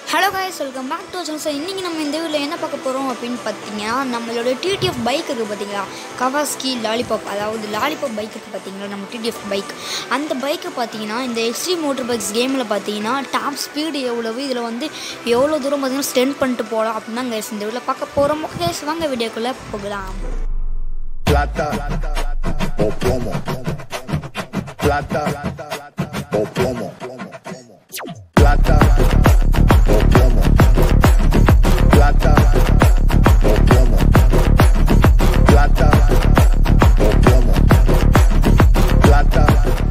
Hello guys welcome back to channel sir இன்றைக்கி நம்ம இந்த வீடியோவில் என்ன பார்க்க போகிறோம் அப்படின்னு பார்த்தீங்கன்னா நம்மளோட டிடிஎஃப் பைக் இருக்குது பார்த்தீங்களா கவாஸ்கி லாலிபாப் அதாவது லாலிபாப் பைக் இருக்குது பார்த்தீங்களா நம்ம டிடிஎஃப் பைக் அந்த பைக்கை பார்த்தீங்கன்னா இந்த எக்ஸ்ட்ரீம் மோட்டர் பைக்ஸ் கேமில் பார்த்தீங்கன்னா டாப் ஸ்பீடு எவ்வளவு இதில் வந்து எவ்வளோ தூரம் பார்த்தீங்கன்னா ஸ்டெண்ட் பண்ணிட்டு போகலாம் அப்படின்னு தான் guys இந்த வீடியோவில் பார்க்க போகிறோம் கேஸ் வாங்க வீடியோக்குள்ளே போகலாம் plata o plomo. Plata o plomo. Plata o plomo. Plata o plomo. Plata o plomo. Plata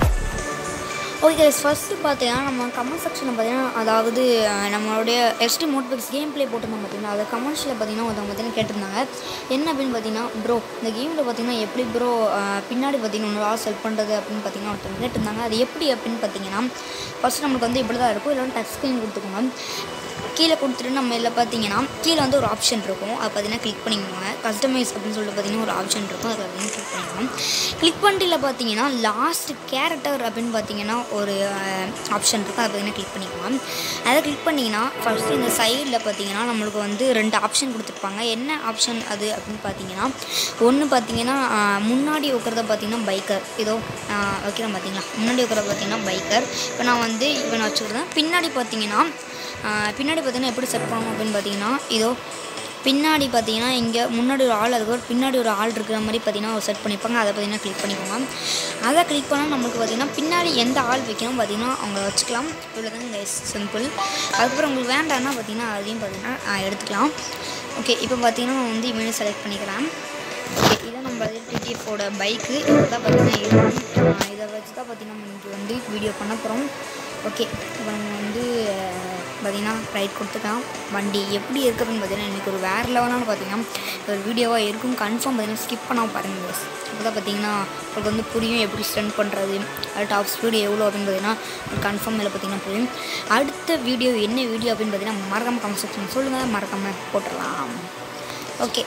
okay guys first பார்த்தீங்கன்னா நம்ம கமெண்ட் செக்ஷனில் பார்த்தீங்கன்னா அதாவது அஹ், நம்மளுடைய எஸ்டி மோட்பிக்ஸ் கேம் ப்ளே போட்டிருந்தோம் பார்த்தீங்கன்னா அதை கமெண்ட்ஸில் பார்த்தீங்கன்னா ஒருத்தவங்க பார்த்தீங்கன்னா கேட்டிருந்தாங்க என்ன அப்படின்னு பார்த்தீங்கன்னா ப்ரோ இந்த கேமில் பார்த்தீங்கன்னா எப்படி ப்ரோ பின்னாடி பார்த்தீங்கன்னா ஒன்று செல் பண்ணுறது அப்படின்னு பார்த்தீங்கன்னா ஒருத்தவங்க கேட்டிருந்தாங்க அது எப்படி அப்படின்னு பார்த்தீங்கன்னா ஃபஸ்ட்டு நம்மளுக்கு வந்து இப்படி தான் இருக்கும் இல்லை டச் ஸ்க்ரீன் கொடுத்துக்கோங்க கீழே கொடுத்துட்டு நம்ம இதில் பார்த்தீங்கன்னா கீழே வந்து ஒரு ஆப்ஷன் இருக்கும் அது பார்த்தீங்கன்னா கிளிக் பண்ணிக்கோங்க கஸ்டமைஸ் அப்படின்னு சொல்லிட்டு பார்த்தீங்கன்னா ஒரு ஆப்ஷன் இருக்கும் அதை பார்த்தீங்கன்னா கிளிக் பண்ணிக்கோங்க கிளிக் பண்ணிட்டு பார்த்தீங்கன்னா லாஸ்ட் கேரக்டர் அப்படின்னு பார்த்தீங்கன்னா ஒரு ஆப்ஷன் இருக்கும் அதை பார்த்தீங்கன்னா கிளிக் பண்ணிக்கோங்க அதை கிளிக் பண்ணிங்கன்னா ஃபஸ்ட்டு இந்த சைடில் பார்த்தீங்கன்னா நம்மளுக்கு வந்து ரெண்டு ஆப்ஷன் கொடுத்துருப்பாங்க என்ன ஆப்ஷன் அது அப்படின்னு பார்த்தீங்கன்னா ஒன்று பார்த்தீங்கன்னா ஆஹ், முன்னாடி உட்குறத பார்த்தீங்கன்னா பைக்கர் இதோ ஆஹ், வைக்கிறேன் பார்த்தீங்களா முன்னாடி உட்குறத பார்த்தீங்கன்னா பைக்கர் இப்போ நான் வந்து இப்போ நான் வச்சுக்கிறேன் பின்னாடி பார்த்தீங்கன்னா ஆஹ், பின்னாடி பார்த்தீங்கன்னா எப்படி செட் பண்ணணும் அப்படின்னு பார்த்தீங்கன்னா இதோ பின்னாடி பார்த்தீங்கன்னா இங்கே முன்னாடி ஒரு ஆள் அதுக்கு பின்னாடி ஒரு ஆள் இருக்கிற மாதிரி பார்த்தீங்கன்னா ஒரு செட் பண்ணியிருப்பாங்க அதை பார்த்தீங்கன்னா கிளிக் பண்ணிக்கோங்க அதை கிளிக் பண்ணால் நம்மளுக்கு பார்த்தீங்கன்னா பின்னாடி எந்த ஆள் வைக்கணும் பார்த்தீங்கன்னா அவங்க வச்சுக்கலாம் இவ்வளோதாங்க சிம்பிள் அதுக்கப்புறம் உங்களுக்கு வேண்டாம்னா பார்த்தீங்கன்னா அதையும் பார்த்தீங்கன்னா ஆஹ், எடுத்துக்கலாம் ஓகே இப்போ பார்த்தீங்கன்னா நான் வந்து இவனே செலக்ட் பண்ணிக்கிறேன் ஓகே இதான் நம்ம டிடிஎஃபோட பைக்கு இதை தான் பார்த்தீங்கன்னா இருக்கும் ஆஹ், இதை வச்சு தான் பார்த்தீங்கன்னா நம்ம இன்றைக்கி வந்து வீடியோ பண்ண போகிறோம் ஓகே இப்போ நம்ம வந்து அஹ், பார்த்தீங்கன்னா ரைட் கொடுத்துக்கலாம் வண்டி எப்படி இருக்குது அப்படின்னு பார்த்தீங்கன்னா இன்றைக்கி ஒரு வேறு லெவலான பார்த்தீங்கன்னா ஒரு வீடியோவாக இருக்கும் கன்ஃபார்ம் பார்த்தீங்கன்னா ஸ்கிப் பண்ணாமல் பாருங்கள் guys. அப்போ தான் பார்த்தீங்கன்னா உங்களுக்கு வந்து புரியும் எப்படி ஸ்டெண்ட் பண்ணுறது அது டாப் ஸ்பீடு எவ்வளோ அப்படின்னு பார்த்தீங்கன்னா உங்களுக்கு கன்ஃபார்ம் இதில் பார்த்தீங்கன்னா புரியும் அடுத்த வீடியோ என்ன வீடியோ அப்படின்னு பார்த்தீங்கன்னா மறக்காமல் கமெண்ட் செக்ஷன் சொல்லுங்கள் மறக்காமல் போட்டுடலாம் ஓகே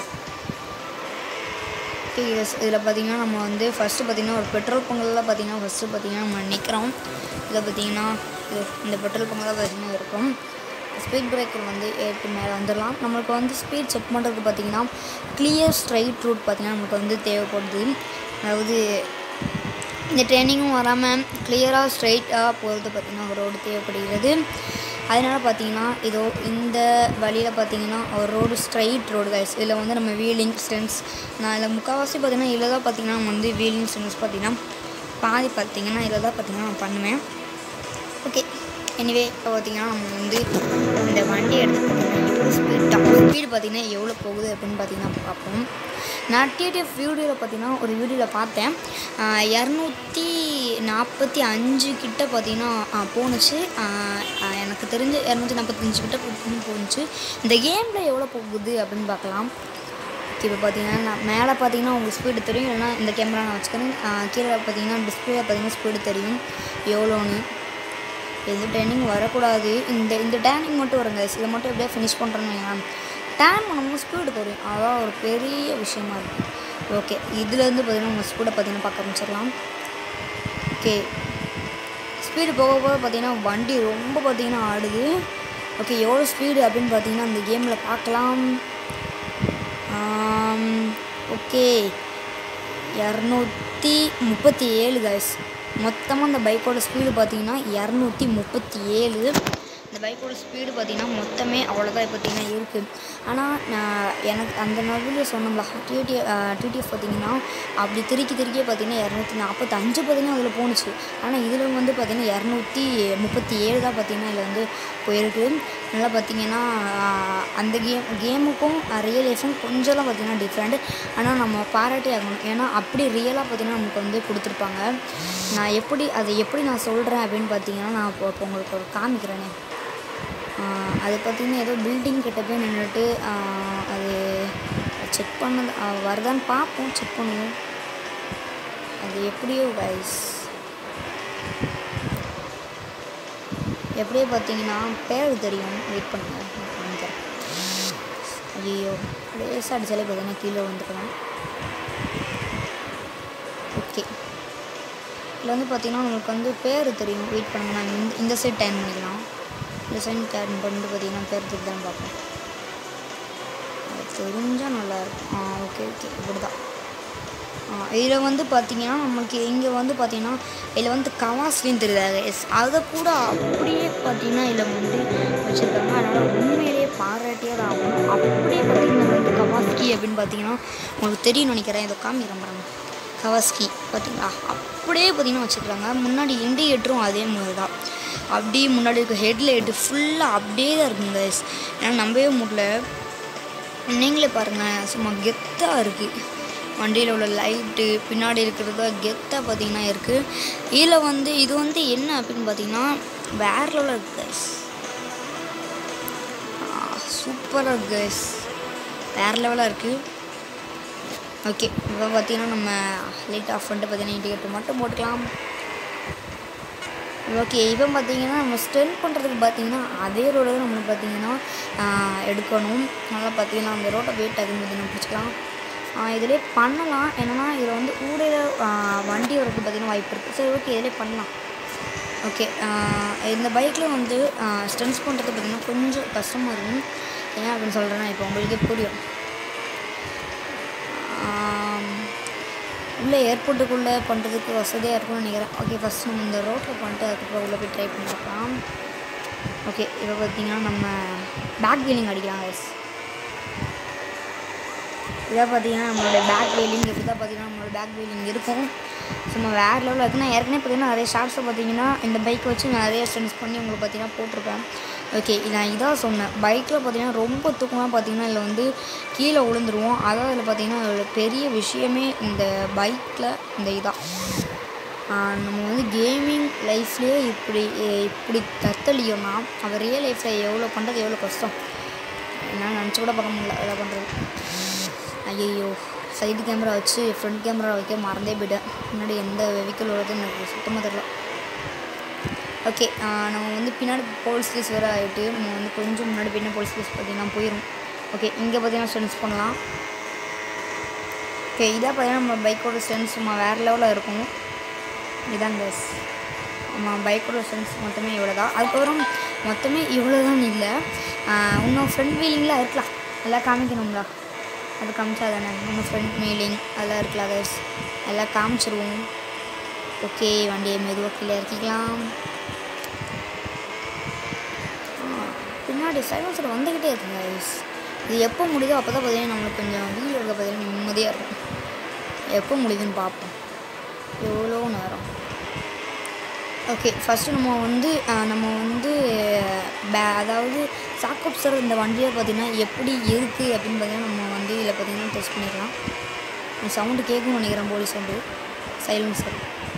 ஓகே இதில் பார்த்தீங்கன்னா நம்ம வந்து ஃபஸ்ட்டு பார்த்தீங்கன்னா ஒரு பெட்ரோல் பங்கில் பார்த்தீங்கன்னா ஃபஸ்ட்டு பார்த்தீங்கன்னா நம்ம நிற்கிறோம் இதில் பார்த்தீங்கன்னா இது இந்த பெட்ரோல் பங்கில் பார்த்தீங்கன்னா இருக்கும் ஸ்பீட் பிரேக்கர் வந்து ஏற்று மேலே வந்துடலாம் நம்மளுக்கு வந்து ஸ்பீட் செக் பண்ணுறதுக்கு பார்த்தீங்கன்னா கிளியர் ஸ்ட்ரைட் ரூட் பார்த்தீங்கன்னா நமக்கு வந்து தேவைப்படுது அதாவது இந்த ட்ரெயினிங்கும் வராமல் கிளியராக ஸ்ட்ரைட்டாக போகிறது பார்த்திங்கன்னா ஒரு ரோடு தேவைப்படுகிறது அதனால் பார்த்தீங்கன்னா இதோ இந்த வழியில் பார்த்தீங்கன்னா ஒரு ரோடு ஸ்ட்ரைட் ரோடு கைஸ் இதில் வந்து நம்ம வீலிங் ஸ்டென்ஸ் நான் இதில் முக்கால்வாசி பார்த்தீங்கன்னா இதில் தான் பார்த்தீங்கன்னா நம்ம வந்து வீலிங் ஸ்டென்ஸ் பார்த்தீங்கன்னா பாதி பார்த்தீங்கன்னா இதில் தான் பார்த்தீங்கன்னா நான் பண்ணுவேன் ஓகே எனிவே இப்போ பார்த்தீங்கன்னா நம்ம வந்து இந்த வண்டி எடுத்து பார்த்தீங்கன்னா எவ்வளோ ஸ்பீட் டாப் ஸ்பீடு பார்த்தீங்கன்னா எவ்வளோ போகுது அப்படின்னு பார்த்தீங்கன்னா பார்ப்போம் நான் டிடிஎஃப் வீடியோவில் பார்த்தீங்கன்னா ஒரு வீடியோவில் பார்த்தேன் ஆஹ் இரநூத்தி நாற்பத்தி அஞ்சு கிட்ட பார்த்தீங்கன்னா ஆஹ் போணுச்சு ஆஹ் ஆஹ் எனக்கு தெரிஞ்சு இரநூத்தி நாற்பத்தஞ்சு கிட்ட போகணும் போணுச்சு இந்த கேமில் எவ்வளோ போகுது அப்படின்னு பார்க்கலாம் இப்போ பார்த்தீங்கன்னா நான் மேலே பார்த்தீங்கன்னா உங்களுக்கு ஸ்பீடு தெரியும் இல்லைன்னா இந்த கேமரா நான் வச்சுக்கிறேன் ஆஹ் கீழே பார்த்தீங்கன்னா டிஸ்பிளே பார்த்தீங்கன்னா ஸ்பீடு தெரியும் எவ்வளோன்னு எந்த டேர்னிங் வரக்கூடாது இந்த இந்த டேர்னிங் மட்டும் வருங்க இதை மட்டும் எப்படியா ஃபினிஷ் பண்ணுறேன்னு வைங்களேன் டேர்ன் பண்ணும்போது ஸ்பீடு குறையும் அதான் ஒரு பெரிய விஷயமா இருக்கும் ஓகே இதுலேருந்து பார்த்தீங்கன்னா உங்கள் ஸ்பீடை பார்த்தீங்கன்னா பார்க்க ஆரம்பிச்சிடலாம் ஓகே ஸ்பீடு போக போக பார்த்தீங்கன்னா வண்டி ரொம்ப பார்த்தீங்கன்னா ஆடுது ஓகே எவ்வளோ ஸ்பீடு அப்படின்னு பார்த்தீங்கன்னா இந்த கேமில் பார்க்கலாம் ஓகே இரநூத்தி முப்பத்தி ஏழு கைஸ் மொத்தமாக அந்த பைக்கோட ஸ்பீடு பார்த்தீங்கன்னா இரநூத்தி முப்பத்தி ஏழு இந்த பைக்கோட ஸ்பீடு பார்த்தீங்கன்னா மொத்தமே அவ்வளோதான் பார்த்தீங்கன்னா இருக்குது ஆனால் நான் எனக்கு அந்த நடுவில் சொன்னோம்ல டிடி டிடிஎஃப் பார்த்தீங்கன்னா அப்படி திருக்கி திருக்கி பார்த்தீங்கன்னா இரநூத்தி நாற்பத்தஞ்சு பார்த்தீங்கன்னா அதில் போணுச்சு ஆனால் இதில் வந்து பார்த்தீங்கன்னா இரநூத்தி முப்பத்தி ஏழு தான் பார்த்தீங்கன்னா இதில் வந்து போயிருக்கு நல்லா பார்த்தீங்கன்னா ஆஹ், அந்த கேம் கேமுக்கும் ரியல் லைஃபும் கொஞ்சம்லாம் பார்த்தீங்கன்னா டிஃப்ரெண்ட் ஆனால் நம்ம பாராட்டி ஆகணும் ஏன்னா அப்படி ரியலாக பார்த்தீங்கன்னா நமக்கு வந்து கொடுத்துருப்பாங்க நான் எப்படி அதை எப்படி நான் சொல்கிறேன் அப்படின்னு பார்த்தீங்கன்னா நான் இப்போ இப்போ உங்களுக்கு ஒரு காமிக்கிறேனே ஆஹ், அது பார்த்தீங்கன்னா ஏதோ பில்டிங் கிட்ட போய் நின்றுட்டு அது செக் பண்ணது ஆஹ், வருதான்னு பார்ப்போம் செக் பண்ணுவோம் அது எப்படியோ கைஸ் எப்படியோ பார்த்தீங்கன்னா பேர் தெரியும் வெயிட் பண்ணுங்க நான் காமிக்கிறேன் ஐயோ லேசாக அடிச்சாலே பார்த்தீங்கன்னா கீழே வந்துக்கலாம் ஓகே இதில் வந்து பார்த்தீங்கன்னா உங்களுக்கு வந்து பேர் தெரியும் வெயிட் பண்ணுங்க நான் இந்த இந்த சைட் டைம் பண்ணிக்கலாம் டிசைன் கேட் பண்ணிட்டு பார்த்தீங்கன்னா பேர் தான் பார்ப்போம் அது தெரிஞ்சால் நல்லாயிருக்கும் ஆ ஓகே ஓகே இப்படி தான் இதில் வந்து பார்த்தீங்கன்னா நமக்கு இங்கே வந்து பார்த்தீங்கன்னா இதில் வந்து கவாஸ்லின்னு தெரியுது எஸ் அதை கூட அப்படியே பார்த்தீங்கன்னா இதில் வந்து வச்சுருக்காங்க அதனால் உண்மையிலேயே பாராட்டியே தான் ஆகணும் அப்படியே பார்த்தீங்கன்னா வந்து கவாஸ்கி அப்படின்னு பார்த்தீங்கன்னா உங்களுக்கு தெரியும்னு நினைக்கிறேன் இதை காமிக்கிறேன் பாருங்க கவாஸ்கி பார்த்தீங்களா அப்படியே பார்த்தீங்கன்னா வச்சுருக்காங்க முன்னாடி இண்டிகேட்டரும் அதே மாதிரி தான் அப்படியே முன்னாடி இருக்க ஹெட்லைட்டு ஃபுல்லாக அப்படியே தான் இருக்குங்க guys. ஏன்னா நம்பவே முடியல நீங்களே பாருங்கள் சும்மா கெத்தாக இருக்குது வண்டியில் உள்ள லைட்டு பின்னாடி இருக்கிறது கெத்தாக பார்த்தீங்கன்னா இருக்குது இதில் வந்து இது வந்து என்ன அப்படின்னு பார்த்தீங்கன்னா வேற லெவலில் இருக்குது கைஸ் சூப்பராக இருக்கு கைஸ் வேறு லெவலாக இருக்குது ஓகே இப்போ பார்த்தீங்கன்னா நம்ம லைட் ஆஃப் பண்ணிட்டு பார்த்தீங்கன்னா இண்டிகேட்டர் மட்டும் போட்டுக்கலாம் ஓகே இப்போ பார்த்தீங்கன்னா நம்ம ஸ்டென் பண்ணுறதுக்கு பார்த்தீங்கன்னா அதே ரோடு தான் நம்மளுக்கு பார்த்தீங்கன்னா ஆஹ், எடுக்கணும் நல்லா பார்த்தீங்கன்னா அந்த ரோட்டை வெயிட் ஆகுது பார்த்தீங்கன்னா பிடிச்சிக்கலாம் இதிலே பண்ணலாம் என்னென்னா இதில் வந்து ஊடையில் வண்டி வரதுக்கு பார்த்தீங்கன்னா வாய்ப்பு இருக்குது சரி ஓகே இதிலே பண்ணலாம் ஓகே இந்த பைக்கில் வந்து ஸ்டென்ஸ் பண்ணுறது பார்த்தீங்கன்னா கொஞ்சம் கஷ்டமாக இருக்கும் ஏன் அப்படின்னு சொல்கிறேன்னா இப்போ உங்களுக்கே புரியும் ஆம், உள்ளே ஏர்போர்ட்டுக்குள்ளே பண்ணுறதுக்கு வசதியாக இருக்கும்னு நினைக்கிறேன் ஓகே ஃபஸ்ட் நம்ம இந்த ரோட்டில் பண்ணிட்டு அதுக்கப்புறம் உள்ளே போய் ட்ரை பண்ணி பார்க்கலாம் ஓகே இப்போ பார்த்தீங்கன்னா நம்ம பேக் வீலிங் அடிக்கலாம் guys இதாக பார்த்தீங்கன்னா நம்மளோட பேக் வீலிங் இப்படி தான் பார்த்தீங்கன்னா நம்மளோட பேக் வீலிங் இருக்கும் சும்மா வேறு லெவலில் இருக்குது நான் ஏற்கனவே பார்த்தீங்கன்னா நிறைய ஷார்ட்ஸை பார்த்தீங்கன்னா இந்த பைக் வச்சு நிறைய ஸ்டென்ஸ் பண்ணி உங்களுக்கு பார்த்தீங்கன்னா போட்டிருப்பேன் ஓகே நான் இதாக சொன்னேன் பைக்கில் பார்த்தீங்கன்னா ரொம்ப தூக்கமாக பார்த்தீங்கன்னா இதில் வந்து கீழே விழுந்துருவோம் அதான் இதில் பார்த்தீங்கன்னா அதோட பெரிய விஷயமே இந்த பைக்கில் இந்த இதான் ஆஹ் நம்ம வந்து கேமிங் லைஃப்லேயே இப்படி இப்படி தத்தளியோம்னா அவர் ரியல் லைஃப்பில் எவ்வளோ பண்ணுறது எவ்வளோ கஷ்டம் என்னால் நினச்சி கூட பார்க்க முடியல அதெல்லாம் பண்ணுறது ஐயையோ சைடு கேமரா வச்சு ஃப்ரண்ட் கேமரா வைக்க மறந்தே போயிட்டேன் முன்னாடி எந்த வெஹிக்கிள் வருதுன்னு எனக்கு சுத்தமாக தெரியல ஓகே நம்ம வந்து பின்னாடி போலீஸ் கேஸ் வேறு ஆகிட்டு நம்ம வந்து கொஞ்சம் முன்னாடி பின்னாடி போலீஸ் கேஸ் பார்த்தீங்கன்னா போயிடும் ஓகே இங்கே பார்த்தீங்கன்னா ஸ்டென்ஸ் பண்ணலாம் ஓகே இதாக பார்த்தீங்கன்னா நம்ம பைக்கோட ஸ்டென்ஸ் சும்மா வேறு லெவலில் இருக்கும் இதான் கேஸ் நம்ம பைக்கோட ஸ்டென்ஸ் மொத்தமே இவ்வளோ தான் அதுக்கப்புறம் மொத்தமே இவ்வளோ தான் இல்லை ஆஹ் இன்னும் ஃப்ரண்ட் வீலிங்லாம் இருக்கலாம் எல்லாம் காமிக்கணுங்களா அது காமிச்சா தானே இன்னும் ஃப்ரண்ட் வீலிங் அதெல்லாம் இருக்கலாம் கேஸ் எல்லாம் காமிச்சிருவோம் ஓகே வண்டியை மெதுவாக கீழே இறக்கிக்கலாம் ஆ, பின்னாடி சைலன்சர் வந்துக்கிட்டே இருக்குங்க guys. இது எப்போ முடியுதோ அப்போ தான் பார்த்தீங்கன்னா நம்மளுக்கு கொஞ்சம் வீடியோ எடுக்க பார்த்தீங்கன்னா நிம்மதியாக இருக்கும் எப்போ முடியுதுன்னு பார்ப்போம் எவ்வளோ நேரம் ஓகே ஃபஸ்ட்டு நம்ம வந்து அஹ், நம்ம வந்து பே அதாவது சாக்கப் சார் இந்த வண்டியை பார்த்திங்கன்னா எப்படி இருக்குது அப்படின்னு பார்த்தீங்கன்னா நம்ம வந்து இதில் பார்த்தீங்கன்னா டெஸ்ட் பண்ணிக்கலாம் சவுண்டு கேட்கும்னு நினைக்கிறேன் போலீஸ் சவுண்டு சைலன்சர்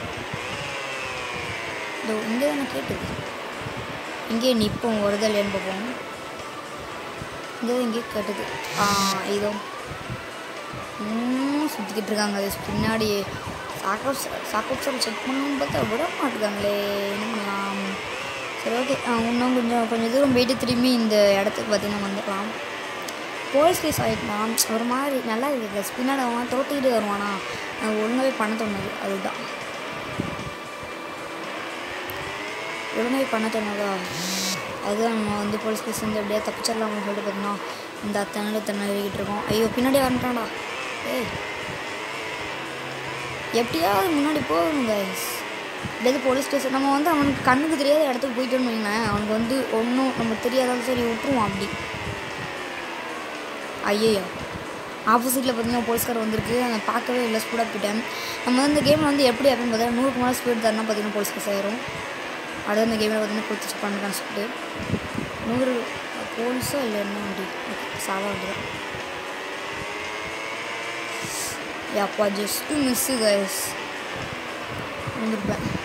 இதோ இங்கே தானே கேட்டுது இங்கே நிற்போம் வருதா இல்லையான்னு பார்ப்போம் இங்கே தான் இங்கே கேட்டுது ஆ இதோ இன்னும் சுற்றிக்கிட்டு இருக்காங்க அது பின்னாடி சாக்கப் சாக்கப் சார் செக் பண்ணணும்னு பார்த்தா விட மாட்டுக்காங்களே என்ன பண்ணலாம் சரி ஓகே இன்னும் கொஞ்சம் கொஞ்சம் தூரம் போயிட்டு திரும்பி இந்த இடத்துக்கு பார்த்தீங்கன்னா வந்துடலாம் போலீஸ் கேஸ் ஆகிட்டுனா ஒரு மாதிரி நல்லா இருக்குது பின்னாடி அவன் தோட்டிக்கிட்டு வருவானா அது ஒழுங்காவே பண்ண தோணுது அதுதான் ஒழுங்காவே பண்ண தோணுதா அதுதான் நம்ம வந்து போலீஸ் கேஸ் வந்து எப்படியா தப்பிச்சிடலாம் சொல்லிட்டு பார்த்தீங்கன்னா இந்த அத்தனை திணறிக்கிட்டு இருக்கோம் ஐயோ பின்னாடி வரட்டான்டா ஏய் எப்படியாவது முன்னாடி போகணும் கைஸ் எப்படியாவது போலீஸ் ஸ்டேஷன் நம்ம வந்து அவனுக்கு கண்ணுக்கு தெரியாத இடத்துக்கு போயிட்டோன்னு வைங்களேன் அவனுக்கு வந்து ஒன்றும் நம்ம தெரியாதாலும் சரி விட்டுருவான் அப்படி ஐயோ ஆப்போசிட்டில் பார்த்தீங்கன்னா போலீஸ்கார் வந்திருக்கு அதை பார்க்கவே இல்லை ஸ்பீடாக போயிட்டேன் நம்ம வந்து இந்த கேமில் வந்து எப்படி அப்படின்னு பார்த்தீங்கன்னா நூறுக்கு மேலே ஸ்பீட் தரனா பார்த்தீங்கன்னா போலீஸ் கேஸ் ஆயிரும் அடுத்து அந்த கேமில் பார்த்தீங்கன்னா கொடுத்து பண்ணுறான்னு சொல்லிட்டு நூறு போலீஸோ இல்லை என்ன வண்டி ஓகே சாவா வண்டி தான் அப்பா ஜஸ்ட்டு மிஸ்ஸு கைஸ் வந்திருப்பேன்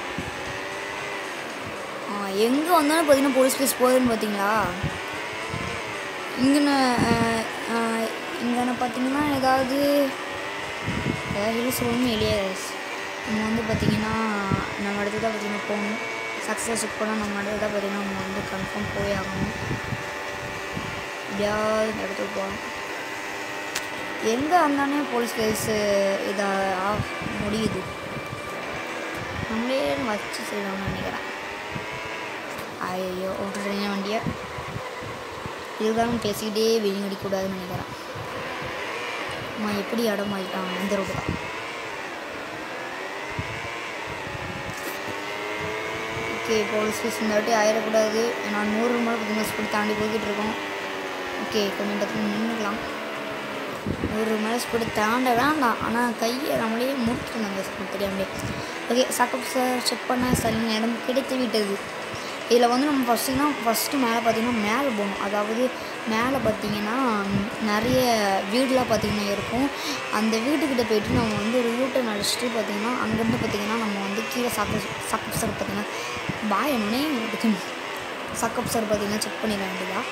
எங்கே வந்தாலும் பார்த்தீங்கன்னா போலீஸ் கேஸ் போகுதுன்னு பார்த்தீங்களா இங்கே இங்கே பார்த்தீங்கன்னா ஏதாவது ஏதாவது ஹில்ஸ் ஒன்றும் இல்லையே guys. நம்ம வந்து பார்த்தீங்கன்னா நம்ம இடத்துல தான் பார்த்தீங்கன்னா போகணும் சக்ஸஸ் போனால் நம்ம இடத்துல தான் பார்த்தீங்கன்னா நம்ம வந்து கன்ஃபார்ம் போய் ஆகணும் எப்படியாவது இந்த இடத்துக்கு போகணும் எங்கே வந்தானே போலீஸ் கேஸு இதாக முடியுது நம்மளே வச்சு செய்வாங்கன்னு நினைக்கிறேன் ஐயோ ஓட்டுறேன் வண்டியை இதுதான் பேசிக்கிட்டே வெளியே அடிக்கக்கூடாதுன்னு நினைக்கிறேன் அம்மா எப்படி இடம் மாறிட்டான் இந்த ரோடு தான் ஓகே போலீஸ் ஸ்டேஷன் இந்த வாட்டி ஆயிடக்கூடாது ஏன்னா நூறு ரூபாய் பார்த்தீங்கன்னா ஸ்பீட் தாண்டி போய்கிட்டு இருக்கோம் ஓகே கொஞ்சம் டக்குனு நின்றுக்கலாம் நூறு மேலே ஸ்பீடு தாண்ட வேண்டாம் ஆனால் கையை நம்மளே முடிச்சிருந்தாங்க ஸ்பீட் தெரியாமலே ஓகே சாக்கப் சார் செக் பண்ண சரியான இடம் கிடைத்து விட்டது இதில் வந்து நம்ம ஃபஸ்ட்டுனா ஃபஸ்ட்டு மேலே பார்த்தீங்கன்னா மேலே போகணும் அதாவது மேலே பார்த்தீங்கன்னா ம், நிறைய வீடுலாம் பார்த்தீங்கன்னா இருக்கும் அந்த வீட்டுக்கிட்ட போயிட்டு நம்ம வந்து ஒரு யூட்டன் அடிச்சுட்டு பார்த்தீங்கன்னா அங்கேருந்து பார்த்தீங்கன்னா நம்ம வந்து கீழே சாக்கப் சாக்கப் சார் பார்த்தீங்கன்னா பாய் என்னன்னே எடுக்கணும் சாக்கப் சார் பார்த்தீங்கன்னா செக் பண்ணிட வேண்டியதா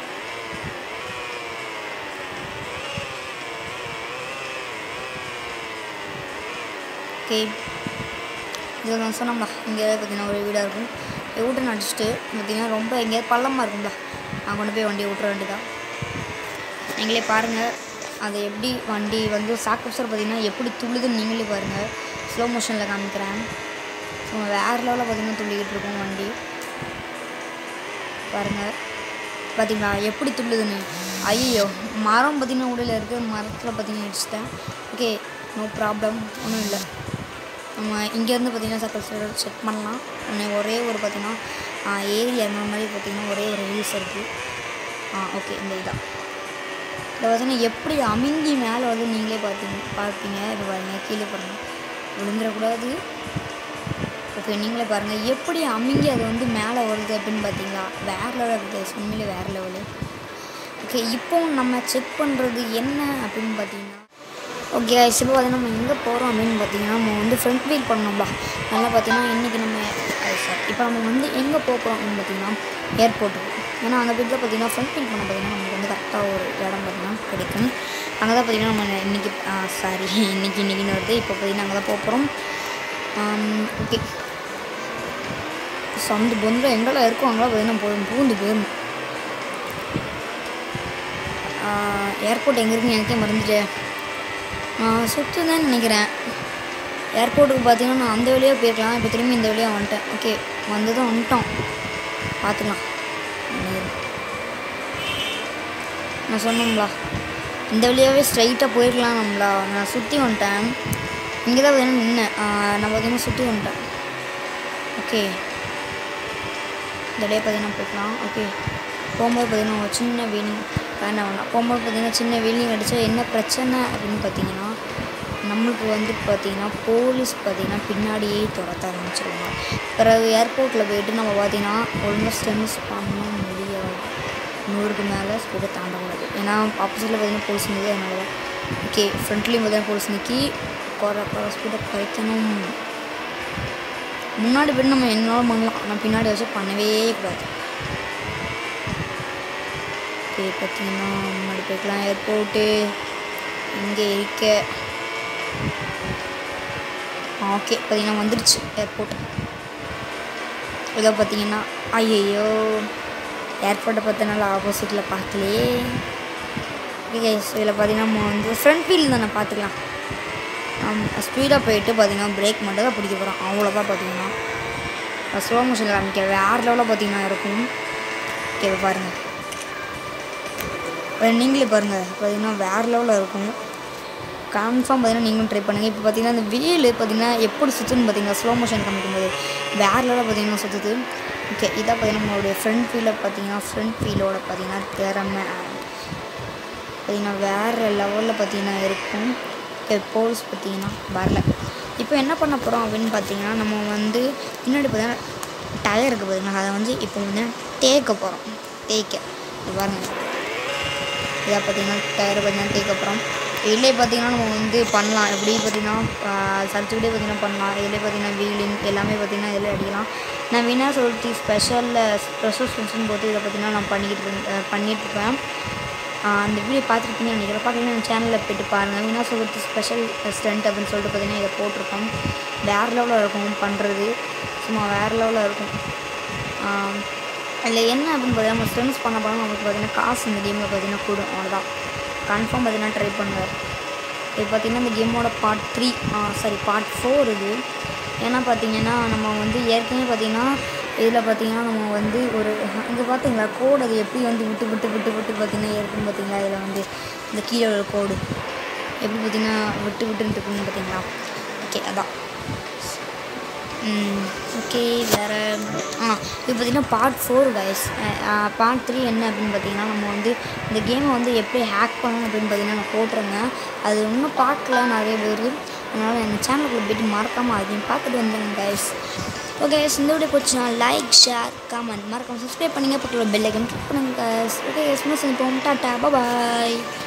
ஓகே இதில் நான் சொன்னோம்ல இங்கே பார்த்தீங்கன்னா ஒரு வீடாக இருக்கும் வீட்டை அடிச்சுட்டு பார்த்தீங்கன்னா ரொம்ப எங்கேயாவது பள்ளமாக இருக்கும்ல நான் கொண்டு போய் வண்டியை விட்டுற வேண்டியதான் நீங்களே பாருங்கள் அது எப்படி வண்டி வந்து சாக்கப்சர் பார்த்தீங்கன்னா எப்படி துள்ளுதுன்னு நீங்களே பாருங்கள் ஸ்லோ மோஷனில் காமிக்கிறேன் ஸோ வேறு லெவலில் பார்த்தீங்கன்னா துள்ளிக்கிட்டு இருக்கும் வண்டி பாருங்கள் பார்த்தீங்களா எப்படி துள்ளுதுன்னு ஐயோ மரம் பார்த்தீங்கன்னா உடையில இருக்குது மரத்தில் பார்த்தீங்கன்னா அடிச்சிட்டேன் ஓகே நோ ப்ராப்ளம் ஒன்றும் இல்லை நம்ம இங்கேருந்து பார்த்தீங்கன்னா சக்கல் செக் பண்ணலாம் ஒன்று ஒரே ஒரு பார்த்தீங்கன்னா ஏரியா அந்த மாதிரி பார்த்தீங்கன்னா ஒரே ஒரு ஹில்ஸ் இருக்குது ஆ ஓகே இந்த இதான் இதை பார்த்தீங்கன்னா எப்படி அமிங்கி மேலே வந்து நீங்களே பார்த்தீங்க பார்ப்பீங்க இது பாருங்க கீழே பாருங்கள் விழுந்துடக்கூடாது ஓகே நீங்களே பாருங்கள் எப்படி அமிங்கி அது வந்து மேலே வருது அப்படின்னு பார்த்தீங்களா வேறு லெவலில் இருக்குது உண்மையிலே வேறு லெவலு ஓகே இப்போ நம்ம செக் பண்ணுறது என்ன அப்படின்னு பார்த்தீங்கன்னா ஓகே இப்போ பார்த்தீங்கன்னா நம்ம எங்கே போகிறோம் அப்படின்னு பார்த்தீங்கன்னா நம்ம வந்து ஃப்ரண்ட் வீல் பண்ணோம்ல நல்லா பார்த்தீங்கன்னா இன்றைக்கி நம்ம சார் இப்போ நம்ம வந்து எங்கே போக போகிறோம் அப்படின்னு பார்த்தீங்கன்னா ஏர்போர்ட்டுக்கு ஏன்னா அந்த வீட்டில் பார்த்தீங்கன்னா ஃப்ரண்ட் வீல் பண்ண பார்த்தீங்கன்னா நமக்கு வந்து கரெக்டாக ஒரு இடம் பார்த்தீங்கன்னா கிடைக்கும் அங்கே தான் பார்த்தீங்கன்னா நம்ம இன்றைக்கி சாரி இன்றைக்கி இன்றைக்கின்னு வருது இப்போ பார்த்தீங்கன்னா அங்கே தான் போக போகிறோம் ஓகே ஸோ அந்த பொந்தில் எங்கெல்லாம் இருக்கோ அங்கெல்லாம் பார்த்தீங்கன்னா போதும் பூந்து போயிடணும் ஏர்போர்ட் எங்கே இருக்குன்னு எனக்கே மறந்துட்டேன் நான் சுற்று தான் நினைக்கிறேன் ஏர்போர்ட்டுக்கு பார்த்தீங்கன்னா நான் அந்த வழியாக போயிருக்கலாம் இப்போ திரும்பி இந்த வழியாக வந்துட்டேன் ஓகே வந்ததும் வந்துட்டோம் பார்த்துக்கலாம் நான் சொன்னோம்லா இந்த வழியாகவே ஸ்ட்ரைட்டாக போயிருக்கலாம் நம்மளா நான் சுற்றி வந்துட்டேன் இங்கே தான் பார்த்தீங்கன்னா நின்னேன் ஆஹ் நான் பார்த்தீங்கன்னா சுற்றி வந்துட்டேன் ஓகே இந்த வழியாக பார்த்தீங்கன்னா போய்க்கலாம் ஓகே போகும்போது பார்த்தீங்கன்னா ஒரு சின்ன வீலிங் வேண்டாம் வேண்டாம் போகும்போது பார்த்தீங்கன்னா சின்ன வீலிங் அடித்தா என்ன பிரச்சனை அப்படின்னு பார்த்தீங்கன்னா நம்மளுக்கு வந்து பார்த்தீங்கன்னா போலீஸ் பார்த்தீங்கன்னா பின்னாடியே துரத்த ஆரம்பிச்சிருவாங்க பிறகு ஏர்போர்ட்டில் போயிட்டு நம்ம பார்த்தீங்கன்னா ஒழுங்காக ஸ்டென்ஸ் பண்ண முடியாது நூறுக்கு மேலே ஸ்பீடை தாண்டக்கூடாது ஏன்னா ஆப்போசிட்டில் பார்த்தீங்கன்னா போலீஸ் நிற்குது அதனால தான் ஓகே ஃப்ரண்ட்லேயும் பார்த்தீங்கன்னா போலீஸ் நிற்கி குறை குறை ஸ்பீடை குறைக்கணும் முன்னாடி போய் நம்ம என்னோட பண்ணலாம் ஆனால் பின்னாடி வச்சு பண்ணவே கூடாது ஓகே பார்த்தீங்கன்னா முன்னாடி போய்க்கலாம் ஏர்போர்ட்டு இங்கே இருக்க ஓகே பார்த்தீங்கன்னா வந்துருச்சு ஏர்போர்ட் இதோ பார்த்தீங்கன்னா ஐயையோ ஏர்போர்ட்டை பார்த்தனால ஆப்போசிட்டில் பார்க்கலையே ஓகே இதில் பார்த்தீங்கன்னா நம்ம வந்து ஃப்ரண்ட் வீல் தானே பார்த்துக்கலாம் ஸ்பீடாக போயிட்டு பார்த்தீங்கன்னா பிரேக் மட்டும் தான் பிடிக்க போகிறோம் அவ்வளோதான் பார்த்தீங்கன்னா ஸ்லோ மோஷனில் காமிக்க வேறு லெவலில் பார்த்தீங்கன்னா இருக்கும் ஓகே இதை பாருங்கள் இப்போ நீங்களே பாருங்கள் பார்த்தீங்கன்னா வேறு லெவலில் இருக்கும் கன்ஃபார்ம் பார்த்தீங்கன்னா நீங்களும் ட்ரை பண்ணுங்கள் இப்போ பார்த்தீங்கன்னா அந்த வீல் பார்த்தீங்கன்னா எப்படி சுற்றுன்னு பார்த்தீங்கன்னா ஸ்லோ மோஷன் காமிக்கும் போது வேறு லெவலில் பார்த்தீங்கன்னா சுற்றுது ஓகே இதாக பார்த்தீங்கன்னா நம்மளுடைய ஃப்ரண்ட் வீலில் பார்த்தீங்கன்னா ஃப்ரண்ட் வீலோட பார்த்தீங்கன்னா திறமை பார்த்தீங்கன்னா வேறு லெவலில் பார்த்தீங்கன்னா இருக்கும் ஓகே போல்ஸ் பார்த்தீங்கன்னா வரல இப்போ என்ன பண்ண போகிறோம் அப்படின்னு பார்த்தீங்கன்னா நம்ம வந்து பின்னாடி பார்த்தீங்கன்னா டயர் இருக்குது பார்த்தீங்கன்னா அதை வந்து இப்போ வந்து தேய்க்க போகிறோம் தேய்க்க இது பாருங்க இதை பார்த்தீங்கன்னா டயரை பார்த்தீங்கன்னா தேய்க்க போகிறோம் இதிலே பார்த்தீங்கன்னா நம்ம வந்து பண்ணலாம் எப்படி பார்த்தீங்கன்னா சர்ச்சுக்கிட்டே பார்த்தீங்கன்னா பண்ணலாம் இதிலே பார்த்தீங்கன்னா வீலிங் எல்லாமே பார்த்தீங்கன்னா இதில் அடிக்கலாம் நான் வினா சொல்லிட்டு ஸ்பெஷலில் ஸ்பெஷல் ஃபங்க்ஷன் போட்டு இதை பார்த்தீங்கன்னா நான் பண்ணிக்கிட்டு இருந்தேன் பண்ணிகிட்ருப்பேன் அந்த வீடியோ பார்த்துருப்பீங்க நினைக்கிறேன் பார்த்தீங்கன்னா என் சேனலில் போய்ட்டு பாருங்கள் வினா சொல்லிட்டு ஸ்பெஷல் ஸ்டண்ட் அப்படின்னு சொல்லிட்டு பார்த்தீங்கன்னா இதை போட்டிருக்கோம் வேறு லெவலில் இருக்கும் பண்ணுறது சும்மா வேறு லெவலில் இருக்கும் அதில் என்ன அப்படின்னு பார்த்தீங்கன்னா நம்ம ஸ்டென்ஸ் பண்ண போனால் நமக்கு பார்த்தீங்கன்னா காசு இந்த கேமில் பார்த்தீங்கன்னா கூடும் அவ்வளோதான் கன்ஃபார்ம் பார்த்தீங்கன்னா ட்ரை பண்ணுவார் இது பார்த்தீங்கன்னா இந்த கேமோட part three sorry part four இது ஏன்னா பார்த்தீங்கன்னா நம்ம வந்து ஏற்கனவே பார்த்தீங்கன்னா இதில் பார்த்தீங்கன்னா நம்ம வந்து ஒரு இங்கே பார்த்தீங்களா கோடு அது எப்படி வந்து விட்டு விட்டு விட்டு விட்டு பார்த்தீங்கன்னா இருக்குன்னு பார்த்தீங்களா இதில் வந்து இந்த கீழே உள்ள கோடு எப்படி பார்த்தீங்கன்னா விட்டு விட்டுன்னு இருக்குன்னு பார்த்தீங்களா ஓகே அதான் ஓகே வேறு ஆ இது பார்த்திங்கன்னா part four guys part three என்ன அப்படின்னு பார்த்தீங்கன்னா நம்ம வந்து இந்த கேமை வந்து எப்படி ஹேக் பண்ணணும் அப்படின்னு பார்த்தீங்கன்னா நான் போட்டிருந்தேன் அது இன்னும் பார்க்கல நிறைய பேர் அதனால் எங்கள் சேனலுக்குள்ள போய்ட்டு மறக்காமல் அதையும் பார்த்துட்டு வந்தேங்க கைஸ் ஓகே இந்த வீடியோ பிடிச்சினா லைக் ஷேர் கமெண்ட் மறக்காமல் சப்ஸ்கிரைப் பண்ணுங்கள் பக்கத்தில் பெல் ஐக்கன் கிளிக் பண்ணுங்கள் கைஸ் ஓகே சும்மா செஞ்சு போகும் டாட்டா பாய்